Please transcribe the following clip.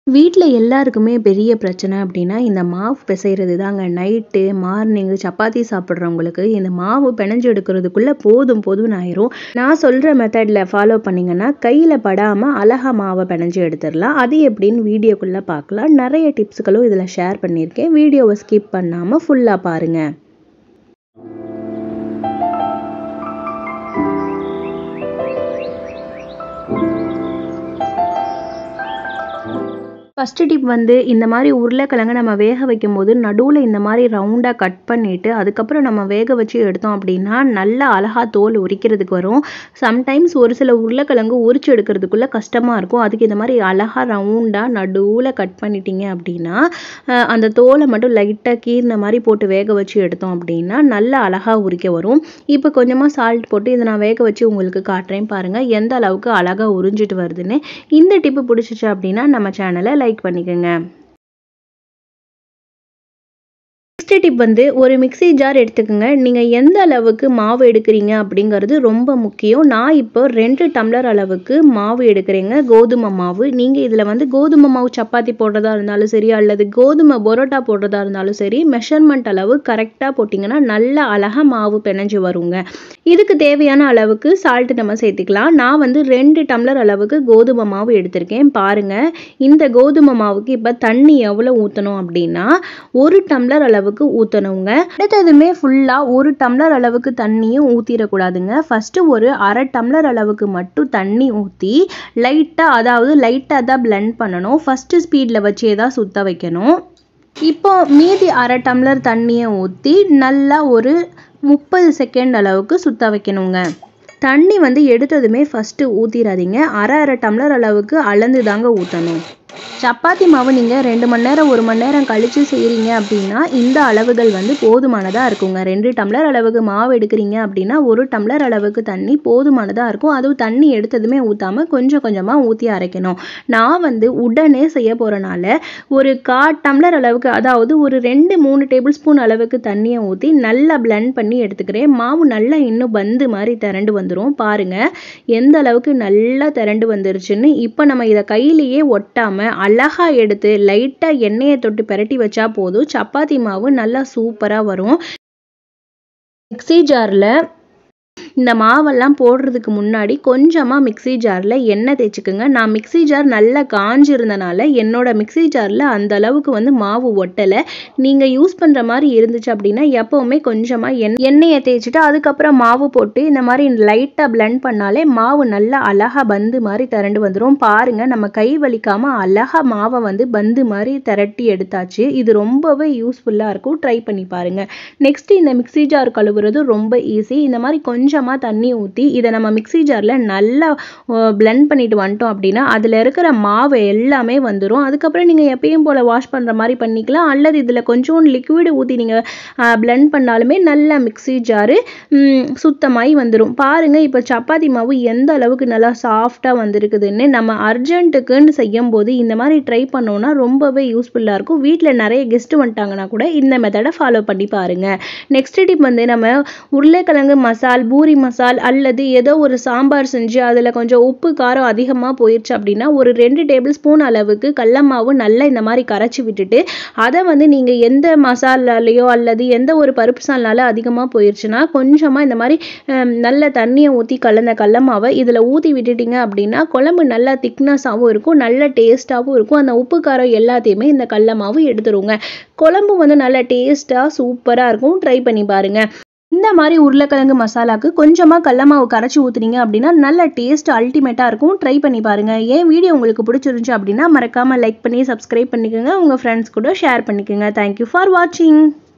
வீட்ல எல்லாருக்குமே பெரிய பிரச்சனை அப்படின்னா, இந்த மாவு பிசைறது தாங்க. நைட்டு, மார்னிங்கு சப்பாத்தி சாப்பிடுறவங்களுக்கு இந்த மாவு பெனஞ்சு எடுக்கிறதுக்குள்ள போதும் போதும்னு ஆயிரும். நான் சொல்ற மெத்தட்ல ஃபாலோ பண்ணீங்கன்னா, கையில படாம அழகா மாவ பெனஞ்சு எடுத்துறலாம். அது எப்படின்னு வீடியோக்குள்ள பார்க்கலாம். நெறைய டிப்ஸ்களும் இதுல ஷேர் பண்ணியிருக்கேன். வீடியோவ ஸ்கிப் பண்ணாம ஃபுல்லா பாருங்க. ஃபர்ஸ்ட்டு டிப் வந்து இந்த மாரி உருளைக்கிழங்க நம்ம வேக வைக்கும்போது நடுவுல இந்த மாரி ரவுண்டா கட் பண்ணிட்டு, அதுக்கப்புறம் நம்ம வேக வச்சு எடுத்தோம் அப்படின்னா, நல்லா அழகா தோல் உரிக்கிறதுக்கு வரும். சம்டைம்ஸ் ஒரு சில உருளைக்கிழங்கு உரிச்சு எடுக்கிறதுக்குள்ள கஷ்டமா இருக்கும். அதுக்கு இந்த மாரி அழகா ரவுண்டா நடுவுல கட் பண்ணிட்டீங்க அப்படின்னா, அ அந்த தோல மட்டும் லைட்டா கீறுன மாரி போட்டு வேக வச்சு எடுத்தோம் அப்படின்னா, நல்லா அழகா உரிக்க வரும். இப்போ கொஞ்சமா சால்ட் போட்டு இத நான் வேக வச்சு உங்களுக்கு காட்டுறேன் பாருங்க. எந்த அளவுக்கு அழகா உறிஞ்சிட்டு வருதுன்னு. இந்த டிப் புடிச்சுச்சு அப்படின்னா, நம்ம சேனல லைக் பண்ணிக்கங்க. நெக்ஸ்ட் டிப் வந்து ஒரு மிக்ஸி ஜார் எடுத்துக்கங்க. நீங்க எந்த அளவுக்கு மாவு எடுக்கிறீங்க அப்படிங்கிறது ரொம்ப முக்கியம். நான் இப்போ 2 டம்ளர் அளவுக்கு மாவு எடுக்கிறேங்க. கோதுமை மாவு. நீங்க இதுல வந்து கோதுமை மாவு சப்பாத்தி போடுறதா இருந்தாலும் சரி, அல்லது கோதுமை பரோட்டா போடுறதா இருந்தாலும் சரி, மெஷர்மென்ட் அளவு கரெக்ட்டா போட்டீங்கன்னா, நல்லா அழகா மாவு பெனஞ்சு வருங்க. இதுக்கு தேவையான அளவுக்கு சால்ட் நம்ம சேர்த்துக்கலாம். நான் வந்து 2 டம்ளர் அளவுக்கு கோதுமை மாவு எடுத்திருக்கேன். பாருங்க, இந்த கோதுமை மாவுக்கு இப்ப தண்ணி எவ்வளோ ஊத்தணும் அப்படின்னா, 1 டம்ளர் அளவுக்கு ஊத்தணுங்க. அடுத்ததுமே ஃபுல்லா 1 டம்ளர் அளவுக்கு தண்ணியும் ஊத்திறக்கூடாதுங்க. ஃபர்ஸ்ட்டு ஒரு 1/2 டம்ளர் அளவுக்கு மட்டும் தண்ணி ஊத்தி, லைட்டா அதாவது லைட்டா தான் பிளெண்ட் பண்ணணும். ஃபர்ஸ்ட்டு ஸ்பீட்ல வச்சே தான் சுத்த வைக்கணும். இப்போ மீதி 1/2 டம்ளர் தண்ணிய ஊத்தி, நல்லா ஒரு 30 செகண்ட் அளவுக்கு சுத்த வைக்கணுங்க. தண்ணி வந்து எடுத்ததுமே ஃபர்ஸ்ட்டு ஊத்திறாதீங்க. 1/2 1/2 டம்ளர் அளவுக்கு அளந்து தாங்க ஊத்தணும். சப்பாத்தி மாவு நீங்க 2 மணி நேரம், 1 மணி நேரம் கழிச்சு செய்றீங்க அப்படின்னா, இந்த அளவுகள் வந்து போதுமானதா இருக்குங்க. 2 டம்ளர் அளவுக்கு மாவு எடுக்கிறீங்க அப்படின்னா, 1 டம்ளர் அளவுக்கு தண்ணி போதுமானதா இருக்கும். அதுவும் தண்ணி எடுத்ததுமே ஊத்தாம கொஞ்சம் கொஞ்சமா ஊத்தி அரைக்கணும். நான் வந்து உடனே செய்ய போறனால, ஒரு 1/4 டம்ளர் அளவுக்கு அதாவது ஒரு 2, 3 டேபிள் ஸ்பூன் அளவுக்கு தண்ணிய ஊத்தி நல்லா பிளெண்ட் பண்ணி எடுத்துக்கிறேன். மாவு நல்லா இன்னும் பந்து மாரி திரண்டு வந்துரும். பாருங்க, எந்த அளவுக்கு நல்லா திரண்டு வந்துருச்சுன்னு. இப்போ நம்ம இத கையிலேயே ஒட்டாம அழகா எடுத்து லைட்டா எண்ணெய தொட்டு பெரட்டி வச்சா போதும். சப்பாத்தி மாவு நல்லா சூப்பரா வரும். மிக்ஸி ஜார்ல இந்த மாவெல்லாம் போடுறதுக்கு முன்னாடி கொஞ்சமா மிக்ஸி ஜார்ல எண்ணெய் தேய்ச்சுக்கங்க. நான் மிக்ஸி ஜார் நல்லா காஞ்சிருந்தனால, என்னோட மிக்ஸி ஜார்ல அந்த அளவுக்கு வந்து மாவு ஒட்டல. நீங்க யூஸ் பண்ற மாரி இருந்துச்சு அப்படின்னா, எப்பவுமே கொஞ்சமா எண் எண்ணெய தேய்ச்சுட்டு, அதுக்கப்புறம் மாவு போட்டு இந்த மாரி லைட்டா பிளெண்ட் பண்ணாலே மாவு நல்லா அழகா பந்து மாரி திரண்டு வந்துரும். பாருங்க, நம்ம கை வலிக்காம அழகா மாவ வந்து பந்து மாரி திரட்டி எடுத்தாச்சு. இது ரொம்பவே யூஸ்ஃபுல்லா இருக்கும். ட்ரை பண்ணி பாருங்க. நெக்ஸ்ட் இந்த மிக்ஸி ஜார் கழுவுறது ரொம்ப ஈஸி. இந்த மாரி கொஞ்சமா தண்ணி ஊத்தி, இத நம்ம மிக்ஸி ஜார்ல நல்லா அ பிளெண்ட் பண்ணிட்டு வந்துட்டோம் அப்படின்னா, அதுல இருக்கிற மாவு எல்லாமே வந்துரும். அதுக்கப்புறம் நீங்க எப்பயும் போல வாஷ் பண்ற மாரி பண்ணிக்கலாம். அல்லது இதுல கொஞ்சோண்டு லிக்விட் ஊத்தி நீங்க அ பிளெண்ட் பண்ணாலுமே நல்லா மிக்ஸி ஜாரு ம் சுத்தமாயி வந்துரும். பாருங்க, இப்போ சப்பாத்தி மாவு எந்த அளவுக்கு நல்லா சாஃப்ட்டா வந்திருக்குதுன்னு. நம்ம அர்ஜென்ட்டுக்குன்னு செய்யும்போது இந்த மாரி ட்ரை பண்ணோம்னா ரொம்பவே யூஸ்ஃபுல்லா இருக்கும். வீட்ல நெறைய கெஸ்ட் வந்துட்டாங்கன்னா கூட இந்த மெத்தட ஃபாலோ பண்ணி பாருங்க. நெக்ஸ்ட் டிப் வந்து நம்ம உருளைக்கிழங்கு மசால், பூரி மசால் அல்லது ஏதோ ஒரு சாம்பார் செஞ்சு அதுல கொஞ்சம் உப்பு, காரம் அதிகமா போயிருச்சு அப்படின்னா, ஒரு 2 டேபிள் ஸ்பூன் அளவுக்கு கடல மாவு நல்லா இந்த மாரி கரைச்சு விட்டுட்டு, அத வந்து நீங்க எந்த மசாலாலயோ அல்லது எந்த ஒரு பருப்பு சால்னால அதிகமா போயிருச்சுன்னா, கொஞ்சமா இந்த மாரி அ நல்ல தண்ணிய ஊத்தி கலந்த கடல மாவ இதுல ஊத்தி விட்டுட்டீங்க அப்படின்னா, குழம்பு நல்லா திக்னஸாவும் இருக்கும். நல்ல டேஸ்ட்டாவும் இருக்கும். அந்த உப்பு, காரம் எல்லாத்தையுமே இந்த கடல மாவு எடுத்துருங்க. குழம்பு வந்து நல்லா டேஸ்ட்டா சூப்பரா இருக்கும். ட்ரை பண்ணி பாருங்க. இந்த மாரி உருளைக்கிழங்கு மசாலாக்கு கொஞ்சமா கடல மாவு கரைச்சு ஊத்துனீங்க அப்படின்னா, நல்ல டேஸ்ட் அல்டிமேட்டா இருக்கும். ட்ரை பண்ணி பாருங்க. என் வீடியோ உங்களுக்கு பிடிச்சிருந்துச்சு அப்படின்னா, மறக்காம லைக் பண்ணி, சப்ஸ்கிரைப் பண்ணிக்கங்க. உங்க ஃப்ரெண்ட்ஸ் கூட ஷேர் பண்ணிக்கங்க. தேங்க் யூ ஃபார் வாட்சிங்.